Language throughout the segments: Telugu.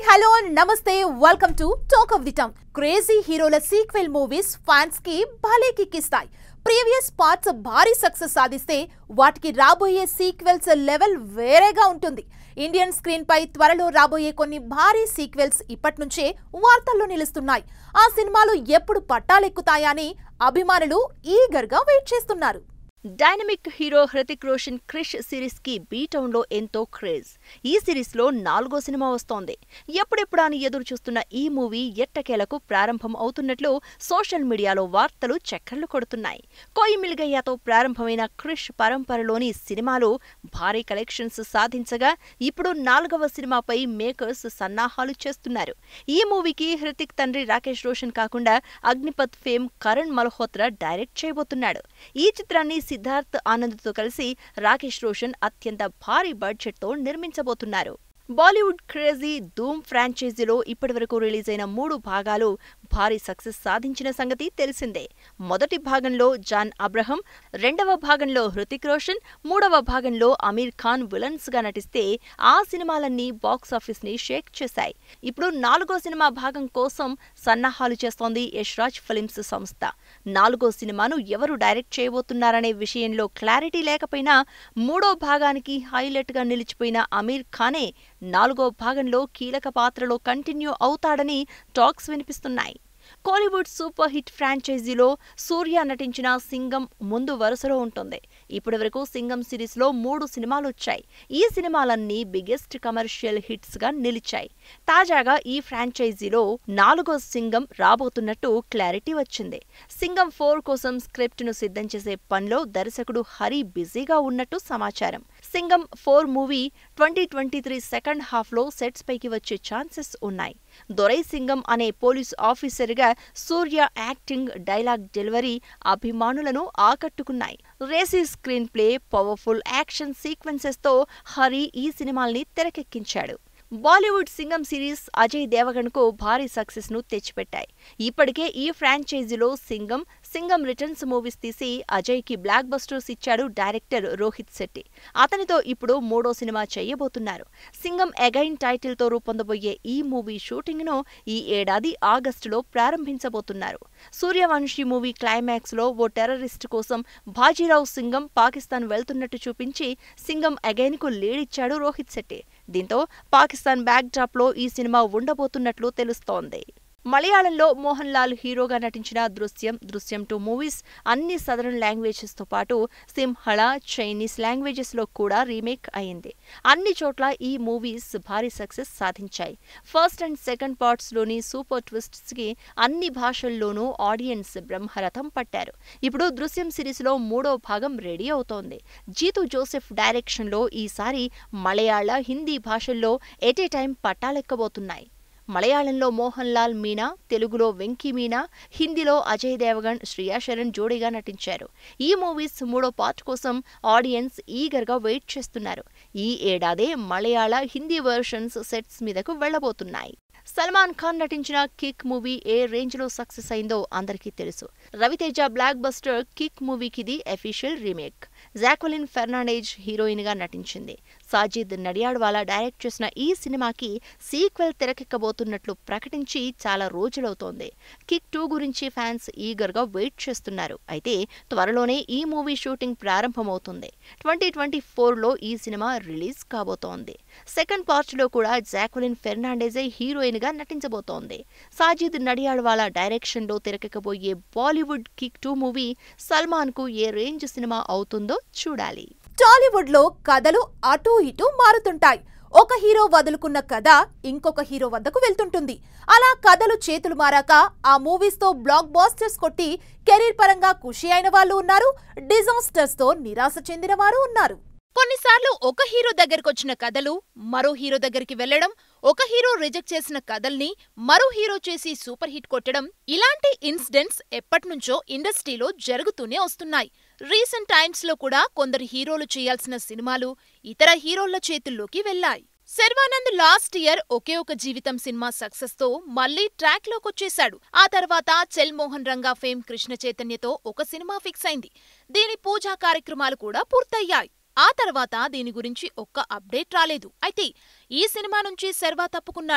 హలో నమస్తే welcome to talk of the town crazy హీరోల సీక్వెల్ మూవీస్ ఫ్యాన్స్ కి భలే కిక్కిస్తాయి ప్రీవియస్ పార్ట్స్ భారీ సక్సెస్ సాధిస్తే వాటికి రాబోయే సీక్వెల్స్ లెవెల్ వేరేగా ఉంటుంది ఇండియన్ స్క్రీన్ పై త్వరలో రాబోయే కొన్ని భారీ సీక్వెల్స్ ఇప్పటి నుంచే వార్తల్లో నిలుస్తున్నాయి ఆ సినిమాలు ఎప్పుడు పట్టాలెక్కుతాయా అని అభిమానులు ఈగర్ గా వెయిట్ చేస్తున్నారు dynamic hero Hrithik Roshan Krrish series కి బీ టౌన్ లో ఎంతో క్రేజ్ ఈ సిరీస్ లో నాలుగో సినిమా వస్తోంది ఎప్పుడెప్పుడా అని ఎదురు చూస్తున్న ఈ మూవీ ఎట్టకేలకు ప్రారంభం అవుతున్నట్లు సోషల్ మీడియాలో వార్తలు చక్కర్లు కొడుతున్నాయి కోయి మిల్గయ్యతో ప్రారంభమైన క్రిష్ పరంపరలోని సినిమాలు భారీ కలెక్షన్స్ సాధించగా ఇప్పుడు నాలుగవ సినిమాపై మేకర్స్ సన్నాహాలు చేస్తున్నారు ఈ మూవీకి హృతిక్ తండ్రి రాకేష్ రోషన్ కాకుండా అగ్నిపత్ ఫేమ్ కరణ్ మల్హోత్రా డైరెక్ట్ చేయబోతున్నాడు ఈ చిత్రాన్ని సిద్ధార్థ్ ఆనంద్తో కలిసి రాకేష్ రోషన్ అత్యంత భారీ బడ్జెట్తో నిర్మించబోతున్నారు బాలీవుడ్ క్రేజీ ధూమ్ ఫ్రాంచైజీలో ఇప్పటివరకు రిలీజ్ అయిన మూడు భాగాలు భారీ సక్సెస్ సాధించిన సంగతి తెలిసిందే మొదటి భాగంలో జాన్ అబ్రహం రెండవ భాగంలో హృతిక్ రోషన్ మూడవ భాగంలో అమీర్ ఖాన్ విలన్స్ గా నటిస్తే ఆ సినిమాలన్నీ బాక్సాఫీస్ ని షేక్ చేశాయి ఇప్పుడు నాలుగో సినిమా భాగం కోసం సన్నాహాలు చేస్తోంది యశ్రాజ్ ఫిలిమ్స్ సంస్థ నాలుగో సినిమాను ఎవరు డైరెక్ట్ చేయబోతున్నారనే విషయంలో క్లారిటీ లేకపోయినా మూడో భాగానికి హైలైట్ గా నిలిచిపోయిన అమీర్ ఖానే నాలుగో భాగంలో కీలక పాత్రలో కంటిన్యూ అవుతాడని టాక్స్ వినిపిస్తున్నాయి కోలీవుడ్ సూపర్ హిట్ ఫ్రాంచైజీలో సూర్య నటించిన సింగం ముందు వరుసలో ఉంటుంది ఇప్పటివరకు సింగం సిరీస్ లో మూడు సినిమాలు వచ్చాయి ఈ సినిమాలన్నీ బిగ్గెస్ట్ కమర్షియల్ హిట్స్ గా నిలిచాయి తాజాగా ఈ ఫ్రాంచైజీలో నాలుగో సింగం రాబోతున్నట్టు క్లారిటీ వచ్చింది సింగం ఫోర్ కోసం స్క్రిప్ట్ ను సిద్ధం చేసే పనిలో దర్శకుడు హరి బిజీగా ఉన్నట్టు సమాచారం Singam four movie twenty twenty three second half లో సెట్స్ పైకి వచ్చే ఛాన్సెస్ ఉన్నాయి దొరై సింగం అనే పోలీస్ ఆఫీసర్గా సూర్య యాక్టింగ్ డైలాగ్ డెలివరీ అభిమానులను ఆకట్టుకున్నాయి racy screen play powerful action sequences తో హరి ఈ సినిమాల్ని తెరకెక్కించాడు బాలీవుడ్ సింగం సిరీస్ అజయ్ దేవగణ్ కు భారీ సక్సెస్ ను తెచ్చిపెట్టాయి ఇప్పటికే ఈ ఫ్రాంచైజీలో సింగం సింగం రిటర్న్స్ మూవీస్ తీసి అజయ్ కి బ్లాక్ బస్టర్స్ ఇచ్చాడు డైరెక్టర్ రోహిత్ శెట్టి అతనితో ఇప్పుడు మూడో సినిమా చేయబోతున్నారు సింగం అగైన్ టైటిల్ తో రూపొందబోయే ఈ మూవీ షూటింగ్ ను ఈ ఏడాది ఆగస్టులో ప్రారంభించబోతున్నారు సూర్యవంశీ మూవీ క్లైమాక్స్ లో ఓ టెర్రరిస్ట్ కోసం బాజీరావు సింగం పాకిస్తాన్ వెళ్తున్నట్టు చూపించి సింగం అగైన్ కు లీడ్ ఇచ్చాడు రోహిత్ శెట్టి దీంతో పాకిస్తాన్ బ్యాక్ డ్రాప్ లో ఈ సినిమా ఉండబోతున్నట్లు తెలుస్తోంది మలయాళంలో మోహన్ లాల్ హీరోగా నటించిన దృశ్యం దృశ్యం టూ మూవీస్ అన్ని సదరన్ లాంగ్వేజెస్ తో పాటు సింహళ చైనీస్ లాంగ్వేజెస్ లో కూడా రీమేక్ అయింది అన్ని చోట్ల ఈ మూవీస్ భారీ సక్సెస్ సాధించాయి ఫస్ట్ అండ్ సెకండ్ పార్ట్స్ లోని సూపర్ ట్విస్ట్స్ కి అన్ని భాషల్లోనూ ఆడియన్స్ బ్రహ్మరథం పట్టారు ఇప్పుడు దృశ్యం సిరీస్ లో మూడో భాగం రెడీ అవుతోంది జీతు జోసెఫ్ డైరెక్షన్ లో ఈసారి మలయాళ హిందీ భాషల్లో ఎట్ ఏ టైం పట్టాలెక్కబోతున్నాయి మలయాళంలో మోహన్ లాల్ మీనా తెలుగులో వెంకీ మీనా హిందీలో అజయ్ దేవగణ్ శ్రియా శరణ్ జోడీగా నటించారు ఈ మూవీస్ మూడో పార్ట్ కోసం ఆడియన్స్ ఈగర్గా వెయిట్ చేస్తున్నారు ఈ ఏడాదే మలయాళ హిందీ వెర్షన్స్ సెట్స్ మీదకు వెళ్లబోతున్నాయి సల్మాన్ ఖాన్ నటించిన కిక్ మూవీ ఏ రేంజ్ లో సక్సెస్ అయిందో అందరికీ తెలుసు రవితేజ బ్లాక్ బస్టర్ కిక్ మూవీకి ఇది official remake Jacqueline Fernandez heroine గా నటించింది సాజిద్ నడియాడ్వాలా డైరెక్ట్ చేసిన ఈ సినిమాకి సీక్వెల్ తెరకెక్కబోతున్నట్లు ప్రకటించి చాలా రోజులవుతోంది కిక్ టూ గురించి ఫ్యాన్స్ ఈగర్ గా వెయిట్ చేస్తున్నారు అయితే త్వరలోనే ఈ మూవీ షూటింగ్ ప్రారంభమవుతుంది ట్వంటీ ట్వంటీ ఫోర్ లో ఈ సినిమా రిలీజ్ కాబోతోంది సెకండ్ పార్ట్ లో కూడా జాక్వలిన్ ఫెర్నాండేజే హీరోయిన్ గా నటించబోతోంది సాజిద్ నడియాడ్వాలా డైరెక్షన్ లో తెరకెక్కబోయే Bollywood kick two movie Salman కు ఏ రేంజ్ సినిమా అవుతుందో చూడాలి టాలీవుడ్ లో కథలు అటూ ఇటూ మారుతుంటాయి ఒక హీరో వదులుకున్న కథ ఇంకొక హీరో వద్దకు వెళ్తుంటుంది అలా కథలు చేతులు మారాక ఆ మూవీస్ తో బ్లాక్ బాస్టర్స్ కొట్టి కెరీర్ పరంగా ఖుషి అయిన వాళ్ళు ఉన్నారు డిజాస్టర్స్ తో నిరాశ చెందిన వారు ఉన్నారు కొన్నిసార్లు ఒక హీరో దగ్గరకొచ్చిన కథలు మరో హీరో దగ్గరికి వెళ్లడం ఒక హీరో రిజెక్ట్ చేసిన కథల్ని మరో హీరో చేసి సూపర్ హిట్ కొట్టడం ఇలాంటి ఇన్సిడెంట్స్ ఎప్పట్నుంచో ఇండస్ట్రీలో జరుగుతూనే వస్తున్నాయి రీసెంట్ టైమ్స్ లో కూడా కొందరు హీరోలు చేయాల్సిన సినిమాలు ఇతర హీరోల చేతుల్లోకి వెళ్లాయి Sharwanand last year Oke Oka Jeevitham cinema success తో మళ్లీ ట్రాక్ లోకొచ్చేశాడు ఆ తర్వాత చెల్ మోహన్ రంగా ఫేమ్ కృష్ణ చైతన్యతో ఒక సినిమా ఫిక్స్ అయింది దీని పూజా కార్యక్రమాలు కూడా పూర్తయ్యాయి ఆ తర్వాత దీని గురించి ఒక్క అప్డేట్ రాలేదు అయితే ఈ సినిమా నుంచి శర్వా తప్పుకున్నాడు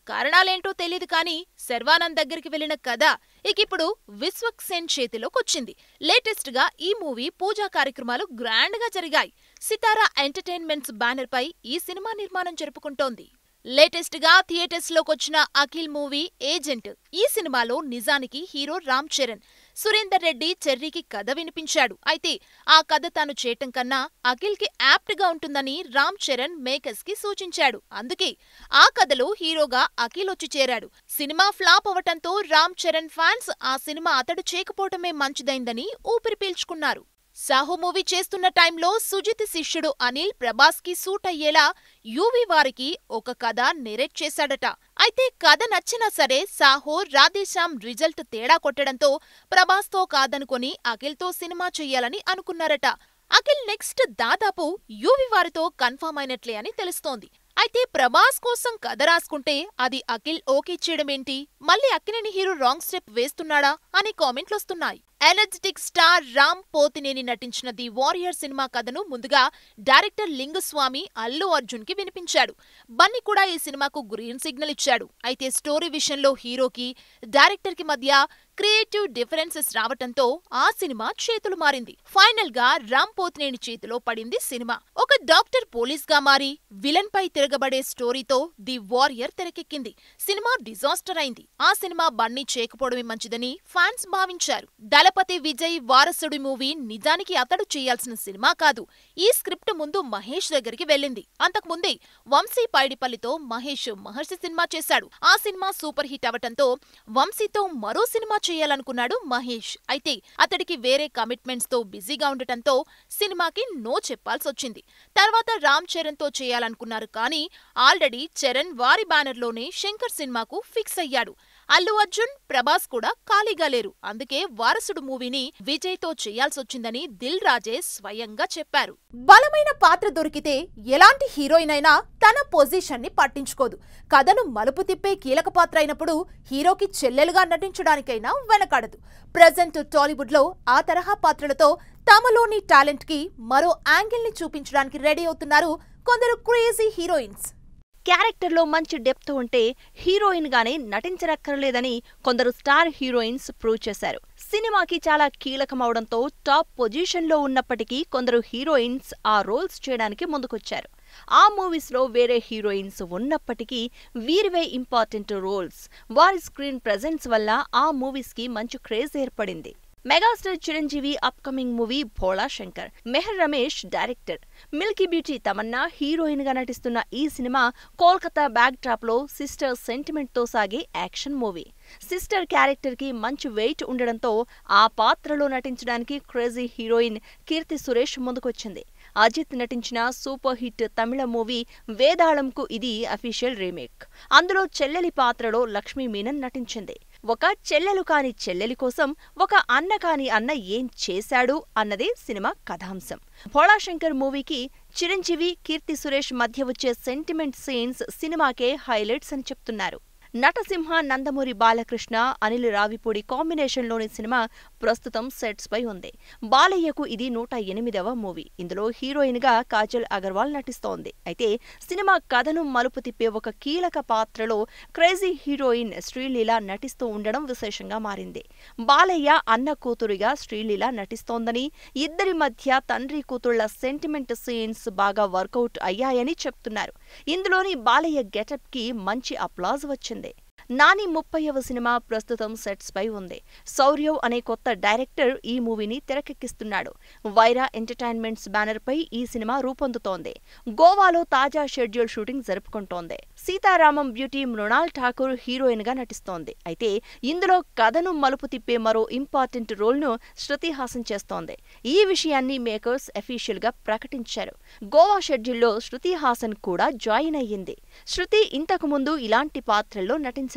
కారణాలేంటో తెలియదు కానీ శర్వానంద్ దగ్గరికి వెళ్లిన కథ ఇకిప్పుడు విశ్వక్ సేన్ చేతిలోకొచ్చింది లేటెస్ట్ గా ఈ మూవీ పూజా కార్యక్రమాలు గ్రాండ్ గా జరిగాయి సితారా ఎంటర్టైన్మెంట్స్ బ్యానర్ పై ఈ సినిమా నిర్మాణం జరుపుకుంటోంది లేటెస్ట్ గా థియేటర్స్ లోకొచ్చిన అఖిల్ మూవీ ఏజెంట్ ఈ సినిమాలో నిజానికి హీరో రామ్ చరణ్ సురేందర్ రెడ్డి చెర్రీకి కథ వినిపించాడు అయితే ఆ కథ తాను చేయటం కన్నా అఖిల్ కి యాప్ట్ గా ఉంటుందని రామ్ చరణ్ మేకర్స్ కి సూచించాడు అందుకే ఆ కథలో హీరోగా అఖిల్ వచ్చి చేరాడు సినిమా ఫ్లాప్ అవటంతో రామ్ చరణ్ ఫ్యాన్స్ ఆ సినిమా అతడు చేయకపోవటమే మంచిదైందని ఊపిరి పీల్చుకున్నారు సాహో మూవీ చేస్తున్న టైంలో సుజిత్ శిష్యుడు అనిల్ ప్రభాస్ కి సూట్ అయ్యేలా యూవి వారికి ఒక కథ నెరేట్ చేశాడట అయితే కథ నచ్చినా సరే సాహో రాధేశ్యామ్ రిజల్ట్ తేడా కొట్టడంతో ప్రభాస్తో కాదనుకొని అఖిల్తో సినిమా చెయ్యాలని అనుకున్నారట అఖిల్ నెక్స్ట్ దాదాపు యూవి వారితో కన్ఫర్మ్ అయినట్లే అని తెలుస్తోంది అయితే ప్రభాస్ కోసం కథ రాసుకుంటే అది అఖిల్ ఓకే చేయడమేంటి మళ్ళీ అక్కినేని హీరో రాంగ్ స్టెప్ వేస్తున్నాడా అని కామెంట్లొస్తున్నాయి ఎనర్జెటిక్ స్టార్ రామ్ పోతినేని నటించిన ది వారియర్ సినిమా కథను ముందుగా డైరెక్టర్ లింగుస్వామి అల్లు అర్జున్ కి వినిపించాడు బన్నీ కూడా ఈ సినిమాకు గ్రీన్ సిగ్నల్ ఇచ్చాడు అయితే స్టోరీ విషయంలో హీరోకి డైరెక్టర్ కి మధ్య క్రియేటివ్ డిఫరెన్సెస్ రావటంతో ఆ సినిమా చేతులు మారింది ఫైనల్ గా రామ్ పోతినేని చేతిలో పడింది సినిమా ఒక డాక్టర్ పోలీస్ గా మారి విలన్ పై తిరగబడే స్టోరీతో ది వారియర్ తెరకెక్కింది సినిమా డిజాస్టర్ అయింది ఆ సినిమా బన్నీ చేయకపోవడమే మంచిదని ఫ్యాన్స్ భావించారు దళపతి విజయ్ వారసుడి మూవీ నిజానికి అతడు చేయాల్సిన సినిమా కాదు ఈ స్క్రిప్ట్ ముందు మహేష్ దగ్గరికి వెళ్ళింది అంతకుముందే వంశీ పైడిపల్లితో మహేష్ మహర్షి సినిమా చేశాడు ఆ సినిమా సూపర్ హిట్ అవటంతో వంశీతో మరో సినిమా చేయాలనుకున్నాడు మహేష్ అయితే అతడికి వేరే కమిట్మెంట్స్ తో బిజీగా ఉండటంతో సినిమాకి నో చెప్పాల్సొచ్చింది తర్వాత రామ్ చరణ్ తో చేయాలనుకున్నారు కానీ ఆల్రెడీ చరణ్ వారి బ్యానర్లోనే శంకర్ సినిమాకు ఫిక్స్ అయ్యాడు అల్లు అర్జున్ ప్రభాస్ కూడా ఖాళీగా లేరు అందుకే వారసుడు మూవీని విజయ్ తో చేయాల్సొచ్చిందని దిల్ రాజే స్వయంగా చెప్పారు బలమైన పాత్ర దొరికితే ఎలాంటి హీరోయిన్ అయినా తన పొజిషన్ ని పట్టించుకోదు కథను మలుపు తిప్పే కీలక పాత్ర అయినప్పుడు హీరోకి చెల్లెలుగా నటించడానికైనా వెనకాడదు ప్రజెంట్ టాలీవుడ్ లో ఆ తరహా పాత్రలతో తమలోని టాలెంట్ కి మరో యాంగిల్ ని చూపించడానికి రెడీ అవుతున్నారు కొందరు క్రేజీ హీరోయిన్స్ క్యారెక్టర్లో మంచి డెప్త్ ఉంటే హీరోయిన్ గానే నటించనక్కర్లేదని కొందరు స్టార్ హీరోయిన్స్ ప్రూవ్ చేశారు సినిమాకి చాలా కీలకమవడంతో టాప్ పొజిషన్లో ఉన్నప్పటికీ కొందరు హీరోయిన్స్ ఆ రోల్స్ చేయడానికి ముందుకొచ్చారు ఆ మూవీస్లో వేరే హీరోయిన్స్ ఉన్నప్పటికీ వీరివే ఇంపార్టెంట్ రోల్స్ వారి స్క్రీన్ ప్రెజెన్స్ వల్ల ఆ మూవీస్కి మంచి క్రేజ్ ఏర్పడింది megastar Chiranjeevi upcoming movie Bhola Shankar Mehar Ramesh director milky beauty Tamannaah heroine గా నటిస్తున్న ఈ సినిమా కోల్కతా బ్యాక్ డ్రాప్ లో సిస్టర్ సెంటిమెంట్ తో సాగే యాక్షన్ మూవీ సిస్టర్ క్యారెక్టర్ కి మంచి వెయిట్ ఉండడంతో ఆ పాత్రలో నటించడానికి క్రేజీ హీరోయిన్ కీర్తి సురేష్ ముందుకొచ్చింది అజిత్ నటించిన సూపర్ హిట్ తమిళ మూవీ వేదాళంకు ఇది అఫీషియల్ రీమేక్ అందులో చెల్లెలి పాత్రలో లక్ష్మీ మీనన్ నటించింది ఒక చెల్లెలు కాని చెల్లెలి కోసం ఒక అన్న కాని అన్న ఏం చేశాడు అన్నదే సినిమా కథాంశం భోళాశంకర్ మూవీకి చిరంజీవి కీర్తి సురేష్ మధ్య వచ్చే సెంటిమెంట్ సీన్స్ సినిమాకే హైలైట్స్ అని చెప్తున్నారు నటసింహ నందమూరి బాలకృష్ణ అనిల్ రావిపూడి కాంబినేషన్లోని సినిమా ప్రస్తుతం సెట్స్ పై ఉంది బాలయ్యకు ఇది నూట ఎనిమిదవ మూవీ ఇందులో హీరోయిన్ గా కాజల్ అగర్వాల్ నటిస్తోంది అయితే సినిమా కథను మలుపు తిప్పే ఒక కీలక పాత్రలో క్రేజీ హీరోయిన్ శ్రీలీల నటిస్తూ ఉండడం విశేషంగా మారింది బాలయ్య అన్న కూతురిగా శ్రీలీల నటిస్తోందని ఇద్దరి మధ్య తండ్రి కూతుళ్ల సెంటిమెంట్ సీన్స్ బాగా వర్కౌట్ అయ్యాయని చెప్తున్నారు ఇందులోని బాలయ్య గెటప్ కి మంచి అప్లాజ్ వచ్చింది నాని ముప్పైవ సినిమా ప్రస్తుతం సెట్స్ పై ఉంది శౌర్యవ్ అనే కొత్త డైరెక్టర్ ఈ మూవీని తెరకెక్కిస్తున్నాడు వైరా ఎంటర్టైన్మెంట్స్ బ్యానర్ పై ఈ సినిమా రూపొందుతోంది గోవాలో తాజా షెడ్యూల్ షూటింగ్ జరుపుకుంటోంది సీతారామం బ్యూటీ మృణాల్ ఠాకూర్ హీరోయిన్ గా నటిస్తోంది అయితే ఇందులో కథను మలుపు తిప్పే మరో ఇంపార్టెంట్ రోల్ ను శృతి హాసన్ చేస్తోంది ఈ విషయాన్ని మేకర్స్ అఫీషియల్ గా ప్రకటించారు గోవా షెడ్యూల్లో శృతి హాసన్ కూడా జాయిన్ అయ్యింది శృతి ఇంతకు ముందు ఇలాంటి పాత్రల్లో నటించలేదు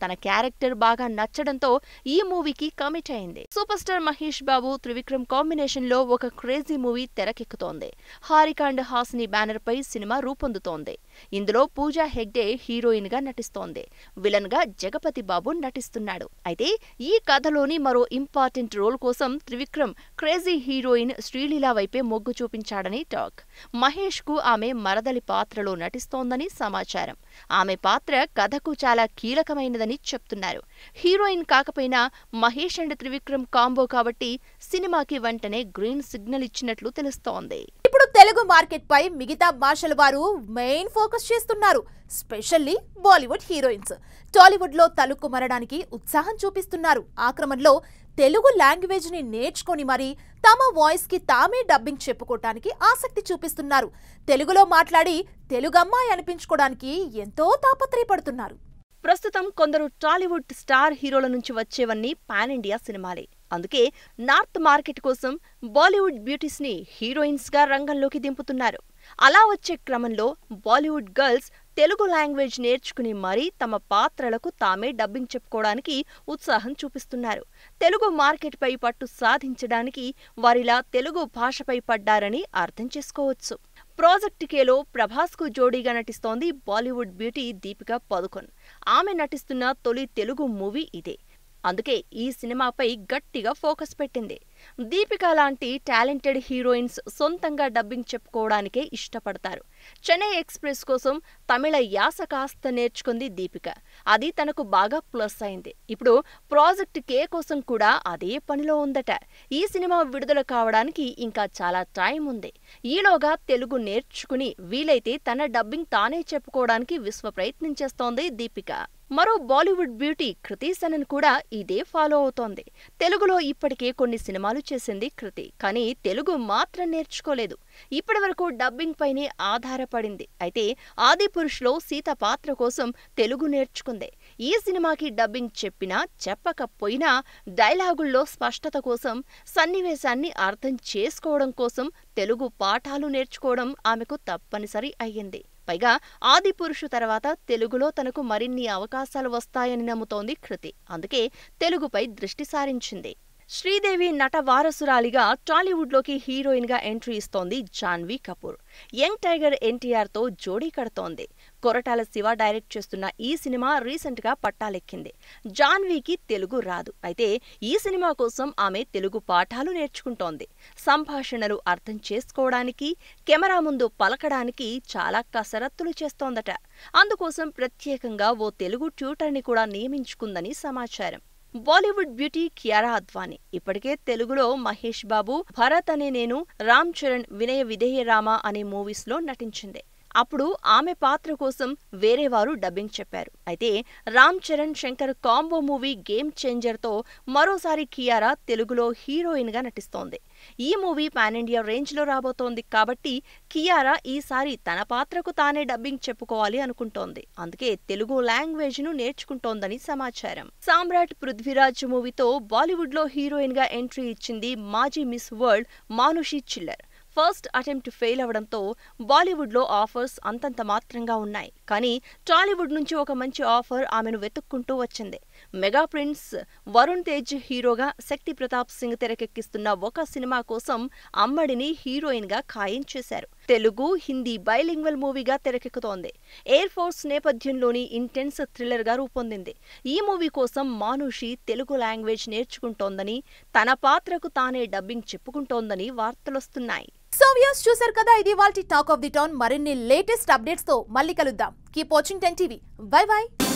తన క్యారెక్టర్ బాగా నచ్చడంతో ఈ మూవీకి కమిట్ అయింది super star Mahesh Babu Trivikram combination లో ఒక క్రేజీ మూవీ తెరకెక్కుతోంది హారిక అండ్ హాసిని బ్యానర్ పై సినిమా రూపొందుతోంది ఇందులో పూజా హెగ్డే హీరోయిన్ గా నటిస్తోంది విలన్ గా జగపతి బాబు నటిస్తున్నాడు అయితే ఈ కథలోని మరో ఇంపార్టెంట్ రోల్ కోసం త్రివిక్రమ్ క్రేజీ హీరోయిన్ శ్రీలీల వైపే మొగ్గు చూపించాడని టాక్ మహేష్ కు ఆమె మరదలి పాత్రలో నటిస్తోందని సమాచారం ఆమె పాత్ర కథకు చాలా కీలకమైనదని చెప్తున్నారు హీరోయిన్ కాకపోయినా మహేష్ అండ్ త్రివిక్రమ్ కాంబో కాబట్టి సినిమాకి వెంటనే గ్రీన్ సిగ్నల్ ఇచ్చినట్లు తెలుస్తోంది ఇప్పుడు తెలుగు మార్కెట్ పై మిగతా భాషల వారు మెయిన్ ఫోకస్ చేస్తున్నారు స్పెషల్లీ బాలీవుడ్ హీరోయిన్స్ టాలీవుడ్ లో తలుక్కు మరడానికి ఉత్సాహం చూపిస్తున్నారు ఆ క్రమంలో తెలుగు లాంగ్వేజ్ ని నేర్చుకొని మరి తమ వాయిస్ కి తామే డబ్బింగ్ చెప్పుకోవటానికి ఆసక్తి చూపిస్తున్నారు తెలుగులో మాట్లాడి తెలుగమ్మాయి అనిపించుకోవడానికి ఎంతో తాపత్రయపడుతున్నారు ప్రస్తుతం కొందరు టాలీవుడ్ స్టార్ హీరోల నుంచి వచ్చేవన్నీ పాన్ ఇండియా సినిమాలే అందుకే నార్త్ మార్కెట్ కోసం బాలీవుడ్ బ్యూటీస్ ని హీరోయిన్స్ గా రంగంలోకి దింపుతున్నారు అలా వచ్చే క్రమంలో బాలీవుడ్ గర్ల్స్ తెలుగు లాంగ్వేజ్ నేర్చుకుని మరీ తమ పాత్రలకు తామే డబ్బింగ్ చెప్పుకోవడానికి ఉత్సాహం చూపిస్తున్నారు తెలుగు మార్కెట్ పై పట్టు సాధించడానికి వారిలా తెలుగు భాషపై పడ్డారని అర్థం చేసుకోవచ్చు ప్రాజెక్ట్ కేలో ప్రభాస్ కు జోడీగా నటిస్తోంది బాలీవుడ్ బ్యూటీ దీపికా పదుకొన్ ఆమె నటిస్తున్న తొలి తెలుగు మూవీ ఇదే అందుకే ఈ సినిమాపై గట్టిగా ఫోకస్ పెట్టింది దీపిక లాంటి టాలెంటెడ్ హీరోయిన్స్ సొంతంగా డబ్బింగ్ చెప్పుకోవడానికే ఇష్టపడతారు చెన్నై ఎక్స్ప్రెస్ కోసం తమిళ యాస కాస్త నేర్చుకుంది దీపిక అది తనకు బాగా ప్లస్ అయింది ఇప్పుడు ప్రాజెక్ట్ కే కోసం కూడా అదే పనిలో ఉందట ఈ సినిమా విడుదల కావడానికి ఇంకా చాలా టైం ఉంది ఈలోగా తెలుగు నేర్చుకుని వీలైతే తన డబ్బింగ్ తానే చెప్పుకోవడానికి విశ్వ ప్రయత్నం చేస్తోంది దీపిక మరో బాలీవుడ్ బ్యూటీ కృతి సనన్ కూడా ఇదే ఫాలో అవుతోంది తెలుగులో ఇప్పటికే కొన్ని సినిమాలు చేసింది కృతి కానీ తెలుగు మాత్రం నేర్చుకోలేదు ఇప్పటివరకు డబ్బింగ్ పైనే ఆధారపడింది అయితే ఆదిపురుష్లో సీత పాత్ర కోసం తెలుగు నేర్చుకుంది ఈ సినిమాకి డబ్బింగ్ చెప్పినా చెప్పకపోయినా డైలాగుల్లో స్పష్టత కోసం సన్నివేశాన్ని అర్థం చేసుకోవడం కోసం తెలుగు పాఠాలు నేర్చుకోవడం ఆమెకు తప్పనిసరి అయ్యింది పైగా ఆదిపురుషు తర్వాత తెలుగులో తనకు మరిన్ని అవకాశాలు వస్తాయని నమ్ముతోంది కృతి అందుకే తెలుగుపై దృష్టి సారించింది శ్రీదేవి నట వారసురాలిగా టాలీవుడ్లోకి హీరోయిన్గా ఎంట్రీ ఇస్తోంది జాన్వీ కపూర్ యంగ్ టైగర్ ఎన్టీఆర్తో జోడీ కడుతోంది కొరటాల శివ డైరెక్ట్ చేస్తున్న ఈ సినిమా రీసెంట్గా పట్టాలెక్కింది జాన్వీకి తెలుగు రాదు అయితే ఈ సినిమా కోసం ఆమె తెలుగు పాఠాలు నేర్చుకుంటోంది సంభాషణలు అర్థం చేసుకోవడానికి కెమెరా ముందు పలకడానికి చాలా కసరత్తులు చేస్తోందట అందుకోసం ప్రత్యేకంగా ఓ తెలుగు ట్యూటర్ని కూడా నియమించుకుందని సమాచారం బాలీవుడ్ బ్యూటీ కియారా అద్వానీ ఇప్పటికే తెలుగులో మహేష్ బాబు భరత్ అనే నేను రామ్ చరణ్ వినయ విధేయ రామ అనే మూవీస్ లో నటించింది అప్పుడు ఆమె పాత్ర కోసం వేరే వారు డబ్బింగ్ చెప్పారు అయితే Ram Charan Shankar combo movie Game Changer తో మరోసారి కియారా తెలుగులో హీరోయిన్ గా నటిస్తోంది ఈ మూవీ పాన్ ఇండియా రేంజ్ లో రాబోతోంది కాబట్టి కియారా ఈసారి తన పాత్రకు తానే డబ్బింగ్ చెప్పుకోవాలి అనుకుంటోంది అందుకే తెలుగు లాంగ్వేజ్ ను నేర్చుకుంటోందని సమాచారం సామ్రాట్ పృథ్వీరాజ్ మూవీతో బాలీవుడ్ లో హీరోయిన్ గా ఎంట్రీ ఇచ్చింది మాజీ Miss World Manushi Chhillar first attempt fail అవడంతో బాలీవుడ్లో ఆఫర్స్ అంతంత మాత్రంగా ఉన్నాయి కానీ టాలీవుడ్ నుంచి ఒక మంచి ఆఫర్ ఆమెను వెతుక్కుంటూ వచ్చింది మెగా ప్రిన్స్ వరుణ్ తేజ్ హీరోగా శక్తి ప్రతాప్ సింగ్ తెరకెక్కిస్తున్న ఒక సినిమా కోసం అమ్మడిని హీరోయిన్ గా ఖాయం చేశారు తెలుగు హిందీ బైలింగ్వల్ మూవీగా తెరకెక్కుతోంది ఎయిర్ ఫోర్స్ నేపథ్యంలోని ఇంటెన్స్ థ్రిల్లర్ గా రూపొందింది ఈ మూవీ కోసం మానుషి తెలుగు లాంగ్వేజ్ నేర్చుకుంటోందని తన పాత్రకు తానే డబ్బింగ్ చెప్పుకుంటోందని వార్తలొస్తున్నాయి సో వ్యూస్ చూశారు కదా ఇది వాళ్ళ టాక్ ఆఫ్ ది టౌన్ మరిన్ని లేటెస్ట్ అప్డేట్స్ తో మళ్ళీ కలుద్దాం keep watching ten TV bye by